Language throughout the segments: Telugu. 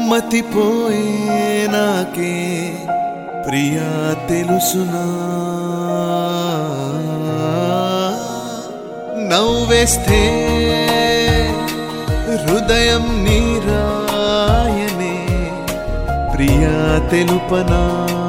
మతిపోయే నాకే ప్రియా తెలుసునా నవ్వేస్తే హృదయం నీరాయనే ప్రియా తెలుపనా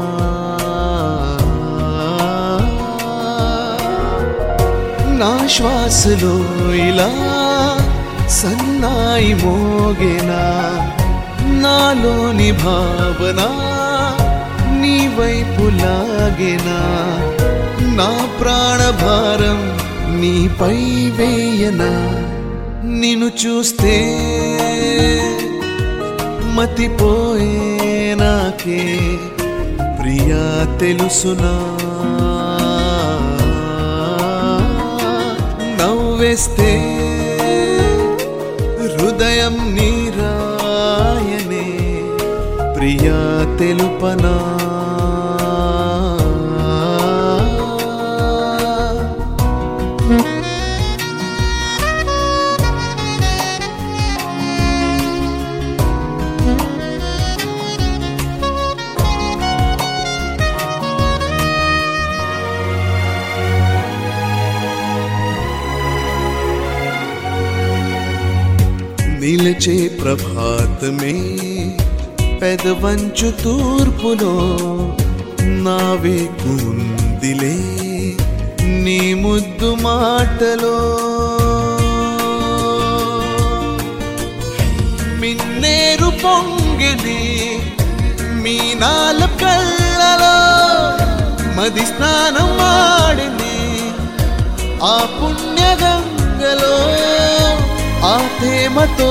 నా శ్వాసలో ఇలా సన్నాయి మోగేనా నాలోని భావన నీ వైపు లాగేనా నా ప్రాణభారం నీపై వేయనా నిన్ను చూస్తే మతిపోయే నాకే ప్రియా తెలుసునా నవ్వేస్తే హృదయం నీరాయనే ప్రియా తెలుపనా నిలచే ప్రభాతమే పెదవంచు తూర్పులో నావే కుందిలే నీ ముద్దు మాటలో మిన్నేరు పొంగిని మీనాల కళ్ళలో మది స్నానం ఆడిని ఆ పుణ్యగంగలో ఆ తేమతో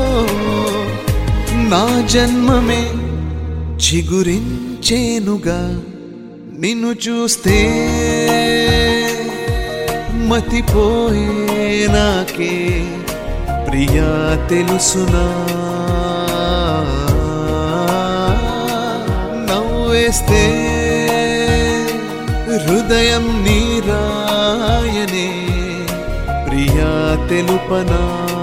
నా జన్మమే చిగురించేనుగా నిన్ను చూస్తే మతిపోయే నాకే ప్రియా తెలుసునా నవ్వేస్తే హృదయం నీరాయనే ప్రియా తెలుపనా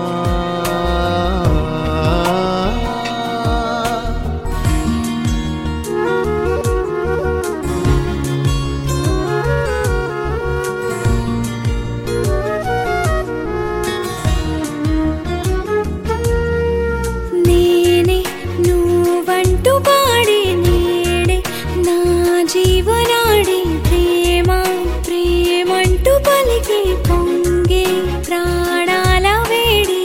నేనే నువ్వంటూ పాడే నేడే నా జీవనాడి ప్రేమ ప్రేమంటూ పలికి పొంగే ప్రాణాల వేడి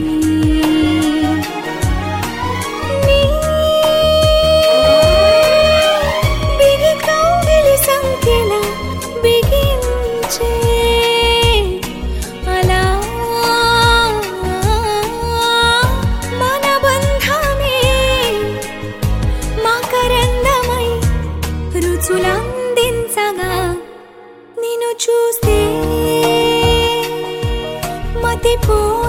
నీ బిగి కౌగిలి సంఖ్యల బిగించే అలా మన బంధమే మకరందమై రుచులందించగా నిన్ను చూస్తే మతిపో